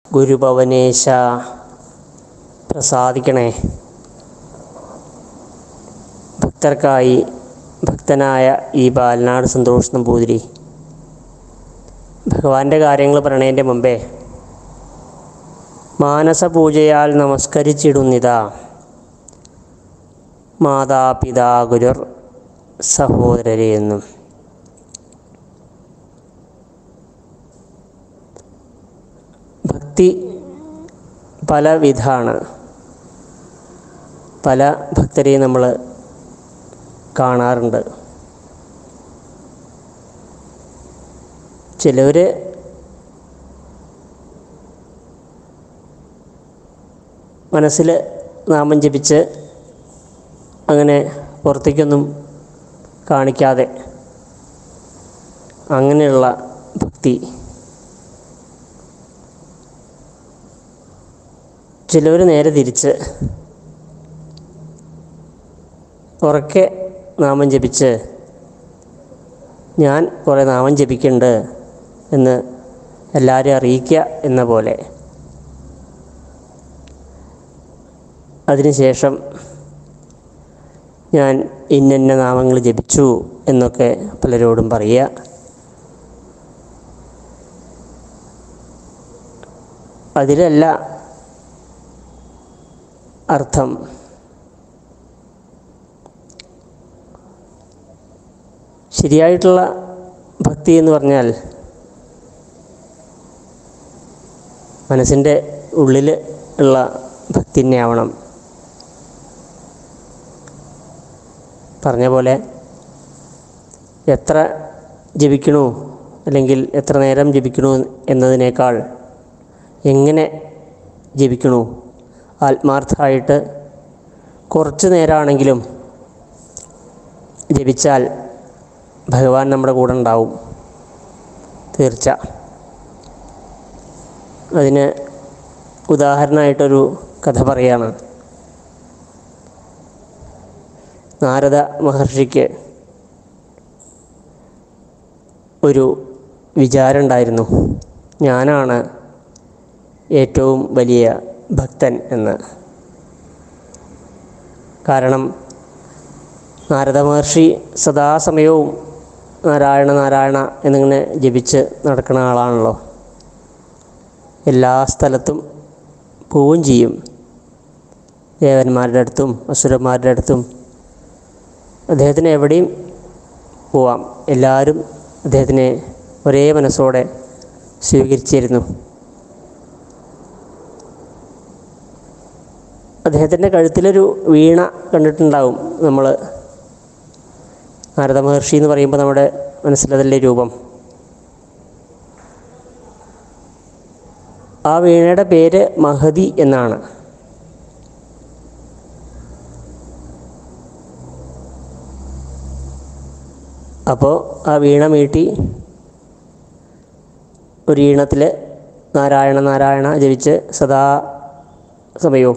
ഗുരുഭവനേശ പ്രസാദിക്കണേ ഭക്തർക്കായി ഭക്തനായ ഈ ബാലനാട് സന്തോഷ് നമ്പൂതിരി ഭഗവാന്റെ കാര്യങ്ങൾ പറയണതിൻ്റെ മുമ്പേ മാനസപൂജയാൽ നമസ്കരിച്ചിടുന്നിതാ മാതാപിതാ ഗുരുർ സഹോദരരെ എന്നും ഭക്തി പല വിധാണ് പല ഭക്തരെയും നമ്മൾ കാണാറുണ്ട് ചിലവർ മനസ്സിൽ നാമം ജപിച്ച് അങ്ങനെ പുറത്തേക്കൊന്നും കാണിക്കാതെ അങ്ങനെയുള്ള ഭക്തി ചിലവർ നേരെ തിരിച്ച് ഉറക്കെ നാമം ജപിച്ച് ഞാൻ കുറേ നാമം ജപിക്കുന്നുണ്ട് എന്ന് എല്ലാവരെയും അറിയിക്കുക എന്ന പോലെ അതിനുശേഷം ഞാൻ ഇന്നിന്ന നാമങ്ങൾ ജപിച്ചു എന്നൊക്കെ പലരോടും പറയുക അതിലല്ല അർത്ഥം ശരിയായിട്ടുള്ള ഭക്തി എന്ന് പറഞ്ഞാൽ മനസ്സിൻ്റെ ഉള്ളിൽ ഉള്ള ഭക്തി തന്നെ ആവണം പറഞ്ഞ പോലെ എത്ര ജപിക്കണു അല്ലെങ്കിൽ എത്ര നേരം ജപിക്കണു എന്നതിനേക്കാൾ എങ്ങനെ ജപിക്കണു ആത്മാർത്ഥമായിട്ട് കുറച്ച് നേരമാണെങ്കിലും ജപിച്ചാൽ ഭഗവാൻ നമ്മുടെ കൂടെ ഉണ്ടാവും തീർച്ച അതിന് ഉദാഹരണമായിട്ടൊരു കഥ പറയാണ് നാരദ മഹർഷിക്ക് ഒരു വിചാരം ഉണ്ടായിരുന്നു ഞാനാണ് ഏറ്റവും വലിയ ഭക്തൻ എന്ന് കാരണം നാരദ മഹർഷി സദാസമയവും നാരായണ നാരായണ എന്നിങ്ങനെ ജപിച്ച് നടക്കുന്ന ആളാണല്ലോ എല്ലാ സ്ഥലത്തും പോവുകയും ചെയ്യും ദേവന്മാരുടെ അടുത്തും അസുരന്മാരുടെ അടുത്തും അദ്ദേഹത്തിന് എവിടെയും പോവാം എല്ലാവരും അദ്ദേഹത്തിനെ ഒരേ മനസ്സോടെ സ്വീകരിച്ചിരുന്നു അദ്ദേഹത്തിൻ്റെ കഴുത്തിലൊരു വീണ കണ്ടിട്ടുണ്ടാവും നമ്മൾ നാരദ മഹർഷി എന്ന് പറയുമ്പോൾ നമ്മുടെ മനസ്സിലതല്ലേ രൂപം ആ വീണയുടെ പേര് മഹതി എന്നാണ് അപ്പോൾ ആ വീണ മീട്ടി ഒരു ഈണത്തിൽ നാരായണ നാരായണ ജപിച്ച് സദാ സമയവും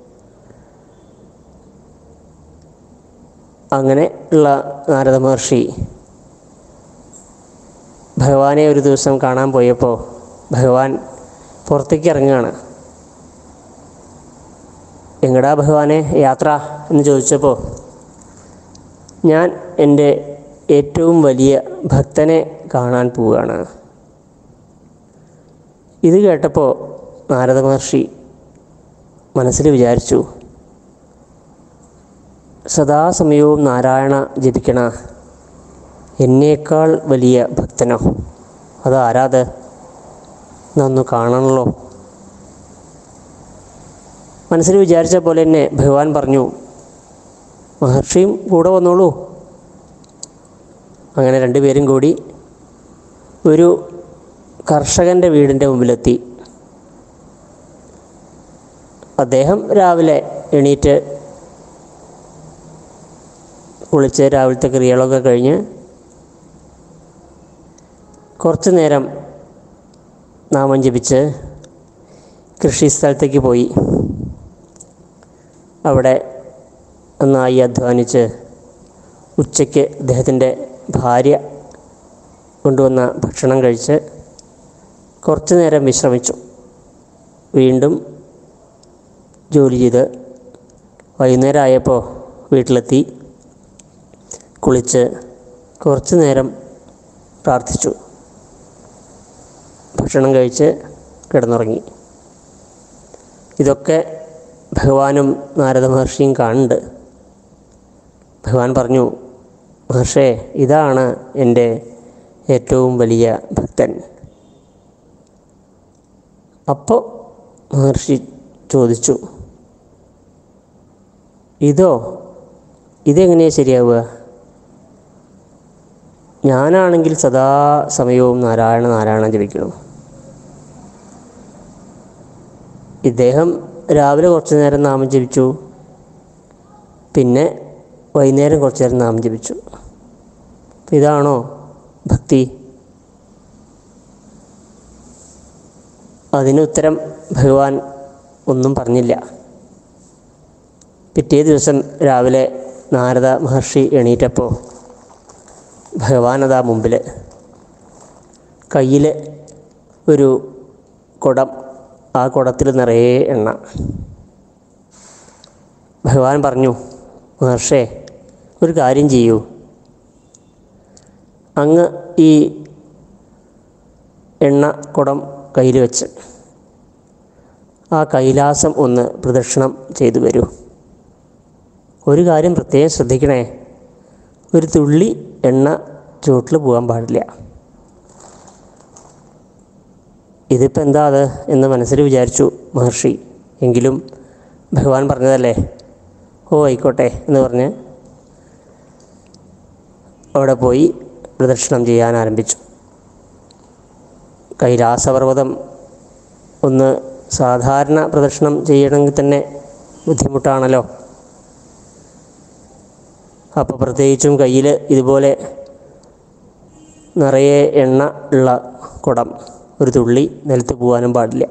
അങ്ങനെ ഉള്ള നാരദ മഹർഷി ഭഗവാനെ ഒരു ദിവസം കാണാൻ പോയപ്പോൾ ഭഗവാൻ പുറത്തേക്ക് ഇറങ്ങുകയാണ് എങ്ങടാ ഭഗവാനെ യാത്ര എന്ന് ചോദിച്ചപ്പോൾ ഞാൻ എൻ്റെ ഏറ്റവും വലിയ ഭക്തനെ കാണാൻ പോവുകയാണ് ഇത് കേട്ടപ്പോൾ നാരദ മഹർഷി മനസ്സിൽ വിചാരിച്ചു സദാസമയവും നാരായണ ജപിക്കണ എന്നേക്കാൾ വലിയ ഭക്തനോ അത് ആരാത് എന്നൊന്ന് കാണണമല്ലോ മനസ്സിൽ വിചാരിച്ച പോലെ തന്നെ ഭഗവാൻ പറഞ്ഞു മഹർഷിയും കൂടെ വന്നോളൂ അങ്ങനെ രണ്ടുപേരും കൂടി ഒരു കർഷകൻ്റെ വീടിൻ്റെ മുമ്പിലെത്തി അദ്ദേഹം രാവിലെ എണീറ്റ് കുളിച്ച് രാവിലത്തെ ക്രിയകളൊക്കെ കഴിഞ്ഞ് കുറച്ച് നേരം നാമം ജപിച്ച് കൃഷി സ്ഥലത്തേക്ക് പോയി അവിടെ നന്നായി അധ്വാനിച്ച് ഉച്ചയ്ക്ക് അദ്ദേഹത്തിൻ്റെ ഭാര്യ കൊണ്ടുവന്ന ഭക്ഷണം കഴിച്ച് കുറച്ച് നേരം വിശ്രമിച്ചു വീണ്ടും ജോലി ചെയ്ത് വൈകുന്നേരം ആയപ്പോൾ വീട്ടിലെത്തി കുളിച്ച് കുറച്ച് നേരം പ്രാർത്ഥിച്ചു ഭക്ഷണം കഴിച്ച് കിടന്നുറങ്ങി ഇതൊക്കെ ഭഗവാനും നാരദ മഹർഷിയും കാണുന്നുണ്ട് ഭഗവാൻ പറഞ്ഞു മഹർഷേ ഇതാണ് എൻ്റെ ഏറ്റവും വലിയ ഭക്തൻ അപ്പോൾ മഹർഷി ചോദിച്ചു ഇതോ ഇതെങ്ങനെയാണ് ശരിയാവുക ഞാനാണെങ്കിൽ സദാ സമയവും നാരായണ നാരായണ ജപിക്കണം ഇദ്ദേഹം രാവിലെ കുറച്ച് നേരം നാമം ജപിച്ചു പിന്നെ വൈകുന്നേരം കുറച്ച് നേരം നാമം ജപിച്ചു ഇതാണോ ഭക്തി അതിന് ഉത്തരം ഭഗവാൻ ഒന്നും പറഞ്ഞില്ല പിറ്റേ ദിവസം രാവിലെ നാരദ മഹർഷി എണീറ്റപ്പോൾ ഭഗവാൻ അതാ മുമ്പിൽ കയ്യിൽ ഒരു കുടം ആ കുടത്തിൽ നിറയെ എണ്ണ ഭഗവാൻ പറഞ്ഞു മഹർഷേ ഒരു കാര്യം ചെയ്യൂ അങ്ങ് ഈ എണ്ണ കുടം കയ്യിൽ വെച്ച് ആ കൈലാസം ഒന്ന് പ്രദക്ഷിണം ചെയ്തു വരൂ ഒരു കാര്യം പ്രത്യേകം ശ്രദ്ധിക്കണേ ഒരു തുള്ളി എണ്ണ ചുവട്ടിൽ പോകാൻ പാടില്ല ഇതിപ്പോൾ എന്താ അത് എന്ന് മനസ്സിൽ വിചാരിച്ചു മഹർഷി എങ്കിലും ഭഗവാൻ പറഞ്ഞതല്ലേ ഓ ആയിക്കോട്ടെ എന്ന് പറഞ്ഞ് അവിടെ പോയി പ്രദക്ഷിണം ചെയ്യാൻ ആരംഭിച്ചു കൈലാസപർവ്വതം ഒന്ന് സാധാരണ പ്രദക്ഷിണം ചെയ്യണമെങ്കിൽ തന്നെ ബുദ്ധിമുട്ടാണല്ലോ അപ്പോൾ പ്രത്യേകിച്ചും കയ്യിൽ ഇതുപോലെ നിറയെ എണ്ണ ഉള്ള കുടം ഒരു തുള്ളി നിലത്ത് പോകാനും പാടില്ല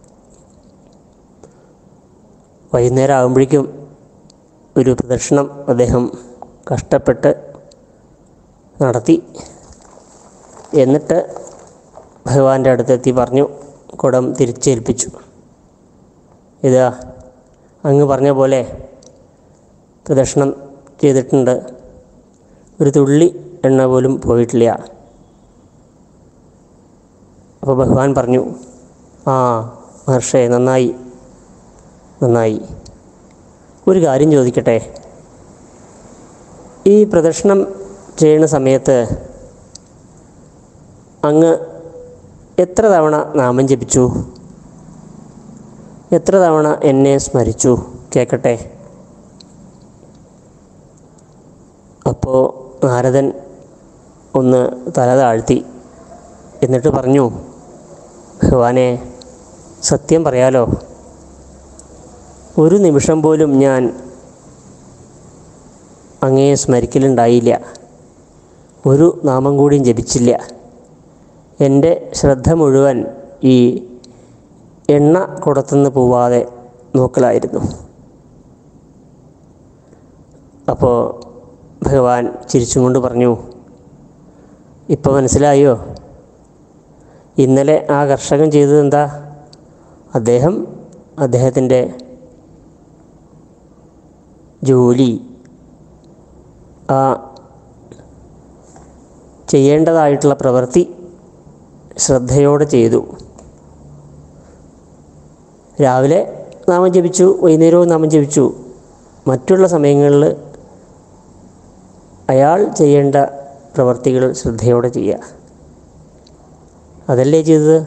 വൈകുന്നേരം ആകുമ്പോഴേക്കും ഒരു പ്രദക്ഷിണം അദ്ദേഹം കഷ്ടപ്പെട്ട് നടത്തി എന്നിട്ട് ഭഗവാന്റെ അടുത്തെത്തി പറഞ്ഞു കുടം തിരിച്ചേൽപ്പിച്ചു ഇതാ അങ്ങ് പറഞ്ഞ പോലെ പ്രദക്ഷിണം ചെയ്തിട്ടുണ്ട് ഒരു തുള്ളി എണ്ണ പോലും പോയിട്ടില്ല അപ്പോൾ ഭഗവാൻ പറഞ്ഞു ആ മഹർഷേ നന്നായി നന്നായി ഒരു കാര്യം ചോദിക്കട്ടെ ഈ പ്രദക്ഷിണം ചെയ്യുന്ന സമയത്ത് അങ്ങ് എത്ര തവണ നാമം ജപിച്ചു എത്ര തവണ എന്നെ സ്മരിച്ചു കേൾക്കട്ടെ അപ്പോൾ നാരദൻ ഒന്ന് തല താഴ്ത്തി എന്നിട്ട് പറഞ്ഞു ഭഗവാനെ സത്യം പറയാലോ ഒരു നിമിഷം പോലും ഞാൻ അങ്ങയെ സ്മരിക്കലുണ്ടായില്ല ഒരു നാമം കൂടിയും ജപിച്ചില്ല എൻ്റെ ശ്രദ്ധ മുഴുവൻ ഈ എണ്ണ കുടത്തുനിന്ന് പോവാതെ നോക്കലായിരുന്നു അപ്പോൾ ഭഗവാൻ ചിരിച്ചും കൊണ്ട് പറഞ്ഞു ഇപ്പോൾ മനസ്സിലായോ ഇന്നലെ ആ കർഷകൻ ചെയ്തത് എന്താ അദ്ദേഹം അദ്ദേഹത്തിൻ്റെ ജോലി ആ ചെയ്യേണ്ടതായിട്ടുള്ള പ്രവൃത്തി ശ്രദ്ധയോടെ ചെയ്തു രാവിലെ നാമം ജപിച്ചു വൈകുന്നേരവും നാമം ജപിച്ചു മറ്റുള്ള സമയങ്ങളിൽ അയാൾ ചെയ്യേണ്ട പ്രവർത്തികൾ ശ്രദ്ധയോടെ ചെയ്യുക അതല്ലേ ചെയ്തത്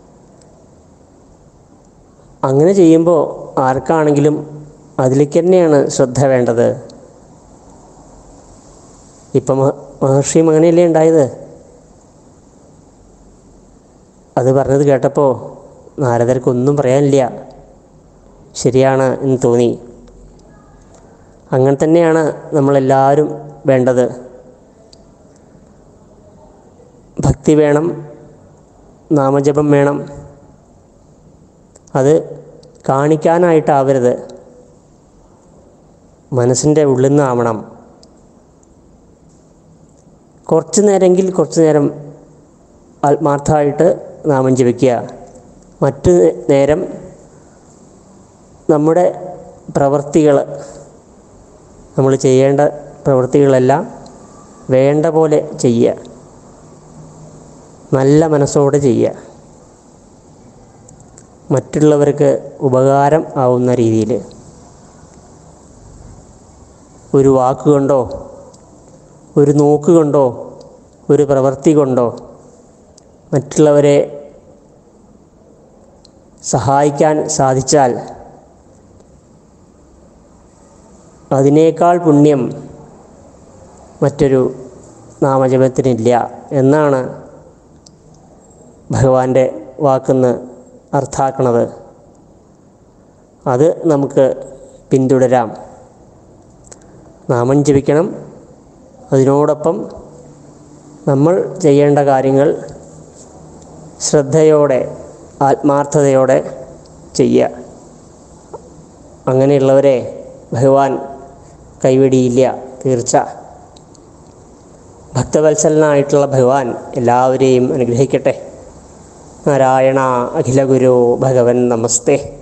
അങ്ങനെ ചെയ്യുമ്പോൾ ആർക്കാണെങ്കിലും അതിലേക്ക് തന്നെയാണ് ശ്രദ്ധ വേണ്ടത് ഇപ്പം മഹ- മഹർഷിയും അങ്ങനെയല്ലേ ഉണ്ടായത് അത് പറഞ്ഞത് കേട്ടപ്പോൾ നാരദർക്കൊന്നും പറയാനില്ല ശരിയാണ് എന്ന് തോന്നി അങ്ങനെ തന്നെയാണ് നമ്മളെല്ലാവരും വേണ്ടത് ഭക്തി വേണം നാമജപം വേണം അത് കാണിക്കാനായിട്ടാവരുത് മനസ്സിൻ്റെ ഉള്ളിൽ നിന്നാവണം കുറച്ച് നേരമെങ്കിൽ കുറച്ച് നേരം ആത്മാർത്ഥമായിട്ട് നാമം ജപിക്കുക മറ്റു നേരം നമ്മുടെ പ്രവൃത്തികൾ നമ്മൾ ചെയ്യേണ്ട പ്രവൃത്തികളെല്ലാം വേണ്ട പോലെ ചെയ്യുക നല്ല മനസ്സോടെ ചെയ്യുക മറ്റുള്ളവർക്ക് ഉപകാരം ആവുന്ന രീതിയിൽ ഒരു വാക്കുകൊണ്ടോ ഒരു നോക്കുകൊണ്ടോ ഒരു പ്രവൃത്തി കൊണ്ടോ മറ്റുള്ളവരെ സഹായിക്കാൻ സാധിച്ചാൽ അതിനേക്കാൾ പുണ്യം മറ്റൊരു നാമജപത്തിനില്ല എന്നാണ് ഭഗവാന്റെ വാക്കെന്ന് അർത്ഥാക്കണത് അത് നമുക്ക് പിന്തുടരാം നാമം ജപിക്കണം അതിനോടൊപ്പം നമ്മൾ ചെയ്യേണ്ട കാര്യങ്ങൾ ശ്രദ്ധയോടെ ആത്മാർത്ഥതയോടെ ചെയ്യുക അങ്ങനെയുള്ളവരെ ഭഗവാൻ കൈവിടിയില്ല തീർച്ച ഭക്തവത്സലനായിട്ടുള്ള ഭഗവാൻ എല്ലാവരെയും അനുഗ്രഹിക്കട്ടെ നാരായണ അഖില ഗുരു ഭഗവൻ നമസ്തേ